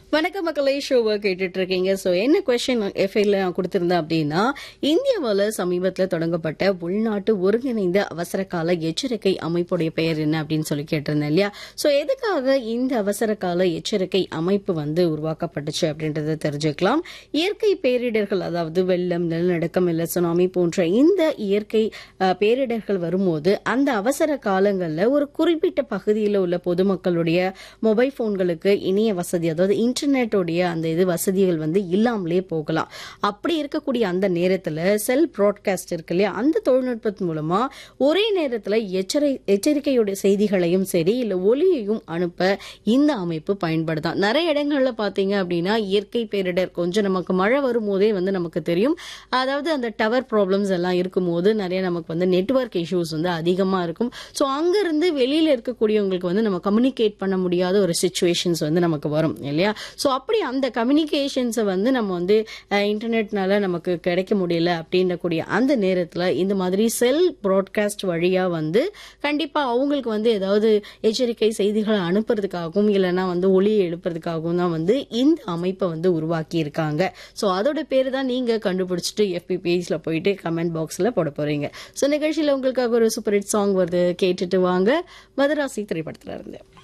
வணக்கம் மக்களே ஷோவை கேட்டுட்டு இருக்கீங்க ஸோ என்ன கொஸ்டின் எஃப்ஐல நான் கொடுத்திருந்தேன் அப்படின்னா இந்தியாவில் சமீபத்தில் தொடங்கப்பட்ட உள்நாட்டு ஒருங்கிணைந்த அவசர கால எச்சரிக்கை அமைப்புடைய பெயர் என்ன அப்படின்னு சொல்லி கேட்டிருந்தேன் இல்லையா ஸோ எதுக்காக இந்த அவசர கால எச்சரிக்கை அமைப்பு வந்து உருவாக்கப்பட்டுச்சு அப்படின்றத தெரிஞ்சுக்கலாம் இயற்கை பேரிடர்கள் அதாவது வெள்ளம் நிலநடுக்கம் இல்லை சுனாமி போன்ற இந்த இயற்கை அஹ், பேரிடர்கள் வரும்போது அந்த அவசர காலங்களில் ஒரு குறிப்பிட்ட பகுதியில் உள்ள பொதுமக்களுடைய மொபைல் போன்களுக்கு இணைய வசதி அதாவது இன்டர்நெட்டோடைய அந்த இது வசதிகள் வந்து இல்லாமலே போகலாம் அப்படி இருக்கக்கூடிய அந்த நேரத்தில் செல் ப்ராட்காஸ்ட் இருக்கு இல்லையா அந்த தொழில்நுட்பத்தின் மூலமா ஒரே நேரத்தில் எச்சரி எச்சரிக்கையுடைய செய்திகளையும் சரி இல்லை ஒலியையும் அனுப்ப இந்த அமைப்பு பயன்படுதான் நிறைய இடங்கள்ல பார்த்தீங்க அப்படின்னா இயற்கை பேரிடர் கொஞ்சம் நமக்கு மழை வரும்போதே வந்து நமக்கு தெரியும் அதாவது அந்த டவர் ப்ராப்ளம்ஸ் எல்லாம் இருக்கும்போது நிறைய நமக்கு வந்து நெட்வொர்க் இஷ்யூஸ் வந்து அதிகமாக இருக்கும் ஸோ அங்கிருந்து வெளியில் இருக்கக்கூடியவங்களுக்கு வந்து நம்ம கம்யூனிகேட் பண்ண முடியாத ஒரு சுச்சுவேஷன்ஸ் வந்து நமக்கு வரும் இல்லையா ஸோ அப்படி அந்த கம்யூனிகேஷன்ஸை வந்து நம்ம வந்து இன்டர்நெட்னால நமக்கு கிடைக்க முடியல அப்படின்றக்கூடிய அந்த நேரத்தில் இந்த மாதிரி செல் ப்ராட்காஸ்ட் வழியாக வந்து கண்டிப்பாக அவங்களுக்கு வந்து ஏதாவது எச்சரிக்கை செய்திகளை அனுப்புறதுக்காகவும் இல்லைன்னா வந்து ஒளியை எழுப்புறதுக்காகவும் தான் வந்து இந்த அமைப்பை வந்து உருவாக்கி இருக்காங்க ஸோ அதோட பேர் தான் நீங்கள் கண்டுபிடிச்சிட்டு எஃபி பேஜில் போயிட்டு கமெண்ட் பாக்ஸில் போட போகிறீங்க ஸோ நிகழ்ச்சியில் உங்களுக்காக ஒரு சூப்பர் ஹிட் சாங் வருது கேட்டுட்டு வாங்க மதராசி திரைப்படத்தில் இருந்து